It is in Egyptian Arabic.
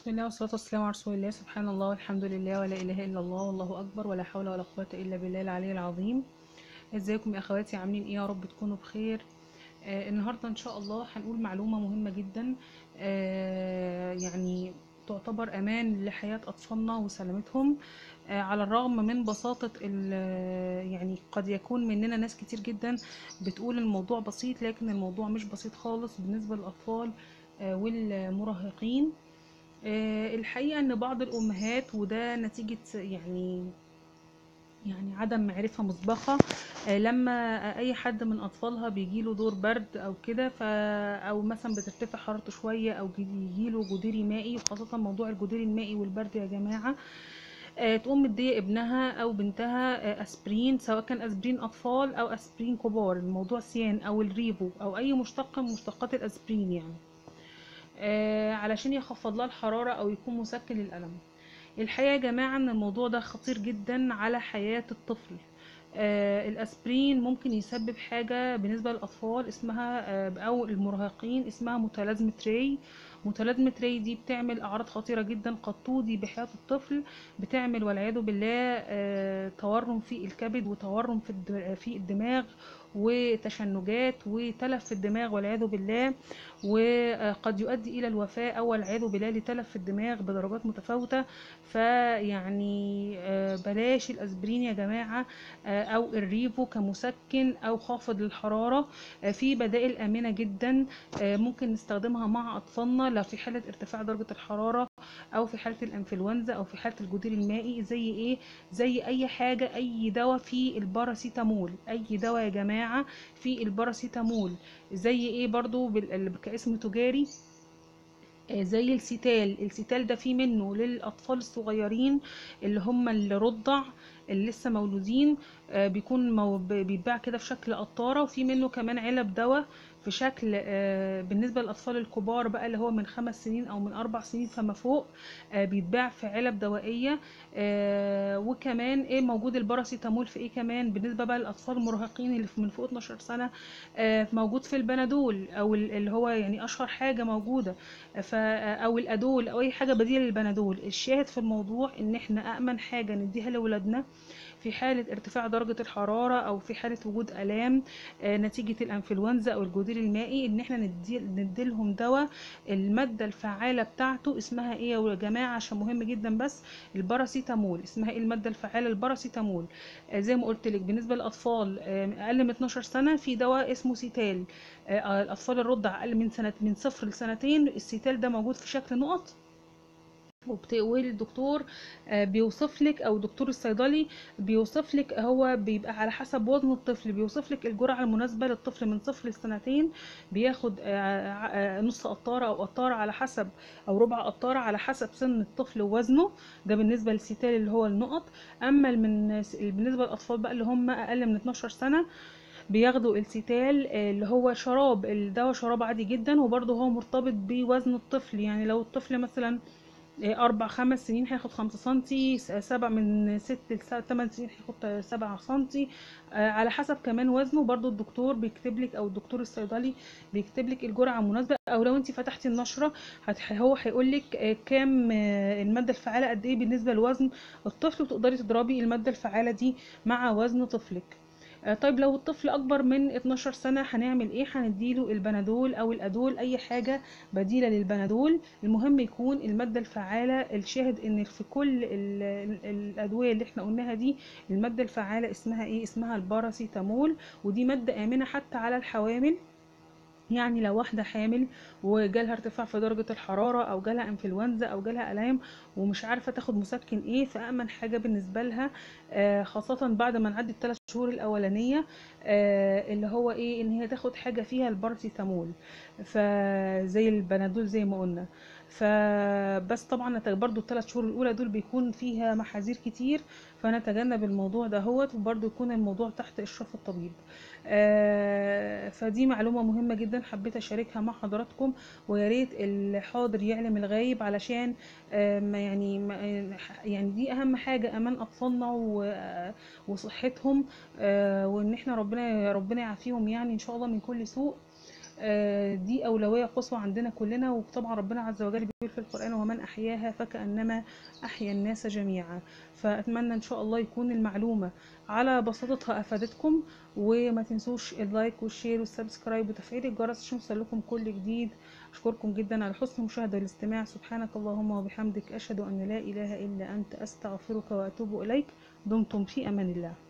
بسم الله والصلاة والسلام على رسول الله سبحان الله والحمد لله ولا إله إلا الله والله أكبر ولا حول ولا قوة إلا بالله العلي العظيم ازيكم يا أخواتي عاملين إيه يا رب تكونوا بخير آه النهاردة إن شاء الله هنقول معلومة مهمة جدا آه يعني تعتبر أمان لحياة أطفالنا وسلامتهم آه على الرغم من بساطة ال- يعني قد يكون مننا ناس كتير جدا بتقول الموضوع بسيط لكن الموضوع مش بسيط خالص بالنسبة للأطفال آه والمراهقين آه، الحقيقة ان بعض الامهات وده نتيجة يعني يعني عدم معرفة مسبقة آه، لما اي حد من اطفالها بيجيله دور برد او كده ف او مثلا بترتفع حرارته شوية او يجيله جدري مائي وخاصة موضوع الجدري المائي والبرد يا جماعة آه، تقوم مدية ابنها او بنتها آه، اسبرين سواء كان اسبرين اطفال او اسبرين كبار الموضوع سيان او الريفو او اي مشتق من مشتقات الاسبرين يعني آه، علشان يخفض لها الحرارة او يكون مسكن للألم الحقيقة يا جماعة ان الموضوع ده خطير جدا على حياة الطفل آه، الاسبرين ممكن يسبب حاجة بالنسبة للأطفال اسمها آه، أو المراهقين اسمها متلازمة ري متلازمة ري دي بتعمل أعراض خطيرة جدا قد تودي بحياة الطفل بتعمل والعياذ بالله آه، تورم في الكبد وتورم في الد- في الدماغ وتشنجات وتلف في الدماغ والعياذ بالله وقد يؤدي إلى الوفاة أو والعياذ بالله لتلف في الدماغ بدرجات متفاوتة فيعني آه، بلاش الأسبرين يا جماعة آه، أو الريفو كمسكن أو خافض للحرارة آه، في بدائل آمنة جدا آه، ممكن نستخدمها مع أطفالنا لو في حالة ارتفاع درجة الحرارة أو في حالة الإنفلونزا أو في حالة الجدري المائي زي إيه زي أي حاجة أي دواء في الباراسيتامول أي دواء يا جماعة في الباراسيتامول زي ايه برضو بال- كاسم تجاري آه، زي السيتال السيتال ده فيه منه للأطفال الصغيرين اللي هم الرضع اللي لسه مولودين آه، بيكون مو- ب- بيتباع كده في شكل قطارة وفي منه كمان علب دواء في شكل آه، بالنسبة للأطفال الكبار بقى اللي هو من خمس سنين أو من أربع سنين فما فوق آه، بيتباع في علب دوائية آه، وكمان ايه موجود الباراسيتامول في ايه كمان بالنسبة بقى للأطفال المراهقين اللي في- من فوق 12 سنة آه، موجود في البنادول أو ال- اللي هو يعني أشهر حاجة موجودة ف او الادول او اي حاجه بديله للبنادول الشاهد في الموضوع ان احنا امن حاجه نديها لاولادنا في حالة ارتفاع درجة الحرارة أو في حالة وجود آلام آه، نتيجة الأنفلونزا أو الجدير المائي إن احنا ندي نديلهم دواء المادة الفعالة بتاعته اسمها إيه يا جماعة عشان مهم جدا بس الباراسيتامول اسمها إيه المادة الفعالة الباراسيتامول آه، زي ما قلت لك بالنسبة للأطفال آه، أقل من 12 سنة في دواء اسمه سيتال آه، الأطفال الرضع أقل من سنة من صفر لسنتين السيتال ده موجود في شكل نقط وبت- والدكتور آه، بيوصف لك او دكتور الصيدلي بيوصف لك هو بيبقى على حسب وزن الطفل بيوصف لك الجرعه المناسبه للطفل من صفر لسنتين بياخد آه، آه، نص قطاره او قطاره على حسب او ربع قطاره على حسب سن الطفل ووزنه ده بالنسبه للستال اللي هو النقط اما من بالنسبه للاطفال بقى اللي هم اقل من 12 سنه بياخدوا السيتال آه، اللي هو شراب الدواء شراب عادي جدا وبرضه هو مرتبط بوزن الطفل يعني لو الطفل مثلا آه، أربع خمس سنين هياخد خمسة سنتي س- سبع من ست لتمن سنين هياخد سبعة سنتي آه، على حسب كمان وزنه برضو الدكتور بيكتب لك أو الدكتور الصيدلي بيكتب لك الجرعة المناسبة أو لو انت فتحتي النشرة هت- هو هيقول لك كام آه، المادة الفعالة قد ايه بالنسبة لوزن الطفل وتقدري تضربي المادة الفعالة دي مع وزن طفلك آه، طيب لو الطفل اكبر من 12 سنة هنعمل ايه هنديله البنادول او الادول اي حاجة بديلة للبنادول المهم يكون المادة الفعالة الشاهد ان في كل ال- ال- الادوية اللي احنا قلناها دي المادة الفعالة اسمها ايه اسمها الباراسيتامول ودي مادة امنة حتى على الحوامل يعني لو واحدة حامل وجالها ارتفاع في درجة الحرارة أو جالها انفلونزا أو جالها آلام ومش عارفة تاخد مسكن ايه فأأمن حاجة بالنسبة لها آه، خاصة بعد ما نعدي الثلاث شهور الأولانية آه، اللي هو ايه ان هي تاخد حاجة فيها الباراسيتامول فزي البنادول زي ما قلنا فبس طبعا نت- برضو الثلاث شهور الأولى دول بيكون فيها محاذير كتير فنتجنب الموضوع دهوت وبرضو يكون الموضوع تحت إشراف الطبيب آه، فدي معلومة مهمة جدا حبيت أشاركها مع حضراتكم ويا ريت الحاضر يعلم الغايب علشان آه، ما يعني ما يعني دي أهم حاجة أمان أطفالنا و- وصحتهم آه، وإن احنا ربنا ربنا يعافيهم يعني إن شاء الله من كل سوء آه، دي أولوية قصوى عندنا كلنا وطبعا ربنا عز وجل بيقول في القرآن ومن أحياها فكأنما أحيا الناس جميعا فأتمنى إن شاء الله يكون المعلومة على بساطتها أفادتكم وما تنسوش اللايك والشير والسبسكرايب وتفعيل الجرس عشان يوصلكم كل جديد أشكركم جدا على حسن المشاهدة والاستماع سبحانك اللهم وبحمدك أشهد أن لا إله إلا أنت أستغفرك وأتوب إليك دمتم في أمان الله